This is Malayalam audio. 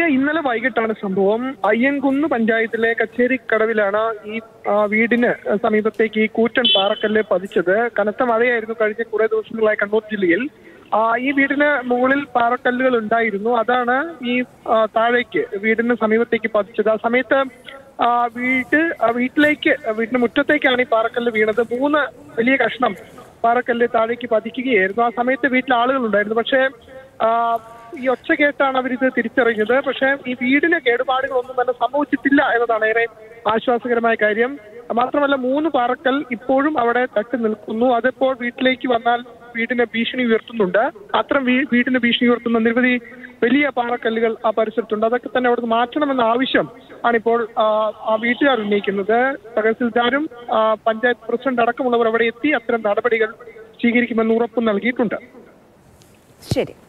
ഇന്നലെ വൈകിട്ടാണ് സംഭവം അയ്യൻകുന്ന് പഞ്ചായത്തിലെ കച്ചേരിക്കടവിലാണ് ഈ ആ, വീടിന് സമീപത്തേക്ക് ഈ കൂറ്റൻ പാറക്കല്ല് പതിച്ചത് കനത്ത മഴയായിരുന്നു കഴിഞ്ഞ കുറെ ദിവസങ്ങളായി കണ്ണൂർ ജില്ലയിൽ ആ, ഈ വീടിന് മുകളിൽ പാറക്കല്ലുകൾ ഉണ്ടായിരുന്നു അതാണ് ഈ ആ, താഴേക്ക് വീടിന് സമീപത്തേക്ക് പതിച്ചത് ആ സമയത്ത് ആ, വീട് ആ, വീട്ടിലേക്ക് വീടിന് മുറ്റത്തേക്കാണ് ഈ പാറക്കല്ല് വീണത് മൂന്ന് വലിയ കഷ്ണം പാറക്കല്ല് താഴേക്ക് പതിക്കുകയായിരുന്നു ആ സമയത്ത് വീട്ടിൽ ആളുകൾ ഉണ്ടായിരുന്നു പക്ഷേ ആ, ഈ ഒച്ച കേട്ടാണ് അവരിത് തിരിച്ചറിഞ്ഞത് പക്ഷേ ഈ വീടിന് കേടുപാടുകളൊന്നും തന്നെ സംഭവിച്ചിട്ടില്ല എന്നതാണ് ഏറെ ആശ്വാസകരമായ കാര്യം മാത്രമല്ല മൂന്ന് പാറക്കൽ ഇപ്പോഴും അവിടെ തട്ടി നിൽക്കുന്നു അതിപ്പോൾ വീട്ടിലേക്ക് വന്നാൽ വീടിന് ഭീഷണി ഉയർത്തുന്നുണ്ട് അത്തരം വീ- വീടിന് ഭീഷണി ഉയർത്തുന്ന നിരവധി വലിയ പാറക്കല്ലുകൾ ആ പരിസരത്തുണ്ട് അതൊക്കെ തന്നെ അവിടുന്ന് മാറ്റണമെന്ന ആവശ്യം ആണിപ്പോൾ ആ, ആ വീട്ടുകാർ ഉന്നയിക്കുന്നത് തഹസിൽദാരും ആ, പഞ്ചായത്ത് പ്രസിഡന്റ് അടക്കമുള്ളവർ അവിടെ എത്തി അത്തരം നടപടികൾ സ്വീകരിക്കുമെന്ന് ഉറപ്പ് നൽകിയിട്ടുണ്ട് ശരി